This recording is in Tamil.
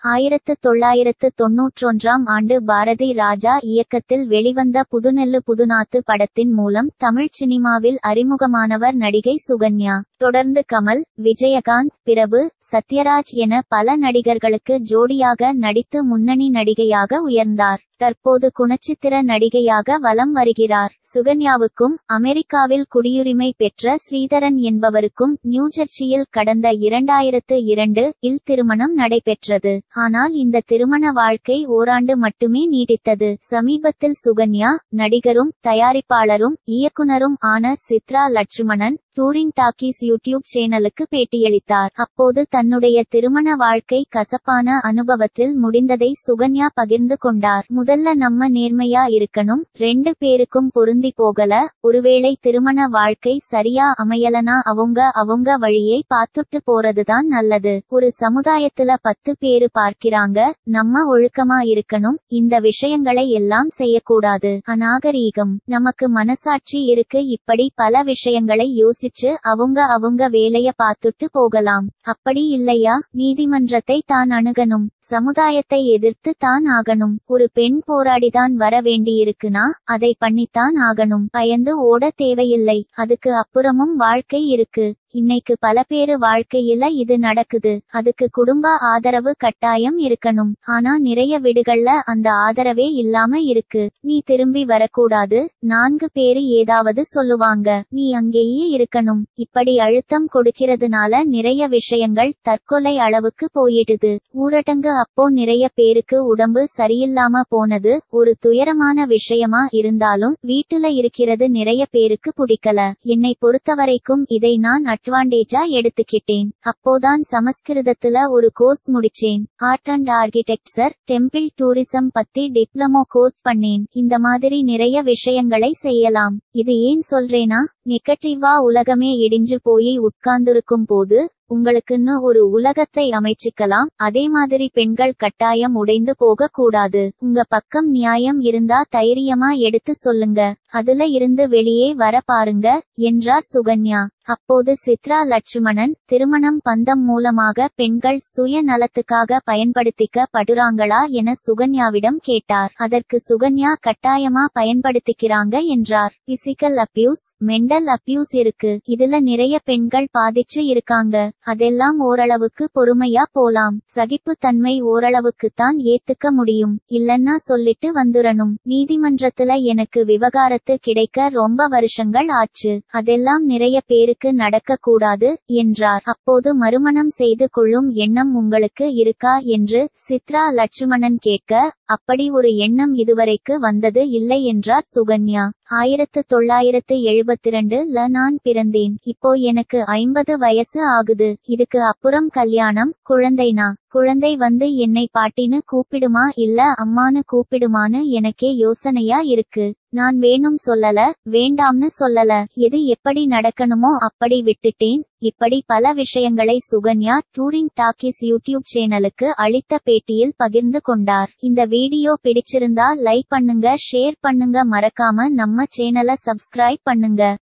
ஆயிரத்து தொள்ளாயிரத்து தொன்னூற்றொன்றாம் ஆண்டு பாரதி ராஜா இயக்கத்தில் வெளிவந்த புதுநெல்லு புதுநாத்து படத்தின் மூலம் தமிழ் சினிமாவில் அறிமுகமானவர் நடிகை சுகன்யா தொடர்ந்து கமல் விஜயகாந்த் பிரபு சத்யராஜ் என பல நடிகர்களுக்கு ஜோடியாக நடித்து முன்னணி நடிகையாக உயர்ந்தார் தற்போது குணச்சித்திர நடிகையாக வலம் வருகிறார் சுகன்யாவுக்கும் அமெரிக்காவில் குடியுரிமை பெற்ற ஸ்ரீதரன் என்பவருக்கும் நியூஜெர்சியில் கடந்த இரண்டாயிரத்து இரண்டு இல் திருமணம் நடைபெற்றது ஆனால் இந்த திருமண வாழ்க்கை ஓராண்டு மட்டுமே நீடித்தது சமீபத்தில் சுகன்யா நடிகரும் தயாரிப்பாளரும் இயக்குனரும் ஆன Chitra Lakshmanan touring talkies YouTube சேனலுக்கு பேட்டியளித்தார் அப்போது தன்னுடைய திருமண வாழ்க்கை கசப்பான அனுபவத்தில் முடிந்ததை சுகன்யா பகிர்ந்து கொண்டார் முதல்ல நம்ம நேர்மையா இருக்கணும் ரெண்டு பேருக்கும் பொருந்தி போகல ஒருவேளை திருமண வாழ்க்கை சரியா அமையலனா அவங்க அவங்க வழியை பார்த்துட்டு போறதுதான் நல்லது ஒரு சமுதாயத்துல பத்து பேரு பார்க்கிறாங்க நம்ம ஒழுக்கமா இருக்கணும் இந்த விஷயங்களை எல்லாம் செய்யக்கூடாது அநாகரீகம் நமக்கு மனசாட்சி இருக்கு இப்படி பல விஷயங்களை யோசி யோசிச்சு அவங்க அவங்க வேலைய பார்த்துட்டு போகலாம் அப்படி இல்லையா நீதிமன்றத்தை தான் அணுகணும் சமுதாயத்தை எதிர்த்து தான் ஆகணும் ஒரு பெண் போராடிதான் வர வேண்டியிருக்குனா அதை பண்ணித்தான் ஆகணும் பயந்து ஓட தேவையில்லை அதுக்கு அப்புறமும் வாழ்க்கை இருக்கு இன்னைக்கு பல பேரு வாழ்க்கையில இது நடக்குது அதுக்கு குடும்ப ஆதரவு கட்டாயம் இருக்கணும் ஆனா நிறைய வீடுகள்ல அந்த ஆதரவே இல்லாம இருக்கு நீ திரும்பி வரக்கூடாது நான்கு பேரு ஏதாவது சொல்லுவாங்க நீ அங்கேயே இருக்கணும் இப்படி அழுத்தம் கொடுக்கிறதுனால நிறைய விஷயங்கள் தற்கொலை அளவுக்கு போயிடுது ஊரடங்கு அப்போ நிறைய பேருக்கு உடம்பு சரியில்லாம போனது ஒரு துயரமான விஷயமா இருந்தாலும் வீட்டுல இருக்கிறது நிறைய பேருக்கு பிடிக்கல என்னை பொறுத்தவரைக்கும் இதை நான் அட்வான்டேஜா எடுத்துக்கிட்டேன் அப்போதான் சமஸ்கிருதத்துல ஒரு கோர்ஸ் முடிச்சேன் art and architecture temple tourism பத்தி டிப்ளமோ கோர்ஸ் பண்ணேன் இந்த மாதிரி நிறைய விஷயங்களை செய்யலாம் இது ஏன் சொல்றேனா நெகட்டிவா உலகமே இடிஞ்சு போய் உட்கார்ந்திருக்கும் போது உங்களுக்குன்னு ஒரு உலகத்தை அமைச்சுக்கலாம் அதே மாதிரி பெண்கள் கட்டாயம் உடைந்து போக கூடாது உங்க பக்கம் நியாயம் இருந்தா தைரியமா எடுத்து சொல்லுங்க அதுல இருந்து வெளியே வர பாருங்க என்றார் சுகன்யா அப்போது சித்ரா லட்சுமணன் திருமணம் பந்தம் மூலமாக பெண்கள் சுய நலத்துக்காக பயன்படுத்திக்க படுறாங்களா என சுகன்யாவிடம் கேட்டார் அதற்கு சுகன்யா கட்டாயமா பயன்படுத்திக்கிறாங்க என்றார் பிசிக்கல் அப்யூஸ் மெண்டல் அப்யூஸ் இருக்கு இதுல நிறைய பெண்கள் பாதிச்சு இருக்காங்க அதெல்லாம் ஓரளவுக்கு பொறுமையா போலாம் சகிப்பு தன்மை ஓரளவுக்குத்தான் ஏத்துக்க முடியும் இல்லன்னா சொல்லிட்டு வந்துரணும் நீதிமன்றத்துல எனக்கு விவகாரத்து கிடைக்க ரொம்ப வருஷங்கள் ஆச்சு அதெல்லாம் நிறைய பேருக்கு நடக்க கூடாது என்றார் அப்போது மறுமணம் செய்து கொள்ளும் எண்ணம் உங்களுக்கு இருக்கா என்று சித்ரா லட்சுமணன் கேட்க அப்படி ஒரு எண்ணம் இதுவரைக்கு வந்தது இல்லை என்றார் சுகன்யா ஆயிரத்து தொள்ளாயிரத்து எழுபத்திரண்டு ல நான் பிறந்தேன் இப்போ எனக்கு ஐம்பது வயசு ஆகுது இதுக்கு அப்புறம் கல்யாணம் குழந்தைனா குழந்தை வந்து என்னை பாட்டின்னு கூப்பிடுமா இல்ல அம்மானு கூப்பிடுமான்னு எனக்கே யோசனையா இருக்கு நான் வேணும் சொல்லல வேண்டாம்னு சொல்லல எது எப்படி நடக்கணுமோ அப்படி விட்டுட்டேன் இப்படி பல விஷயங்களை சுகன்யா டூரிங் டாக்கிஸ் யூடியூப் சேனலுக்கு அளித்த பேட்டியில் பகிர்ந்து கொண்டார் இந்த வீடியோ பிடிச்சிருந்தா லைக் பண்ணுங்க ஷேர் பண்ணுங்க மறக்காம நம்ம சேனலை சப்ஸ்கிரைப் பண்ணுங்க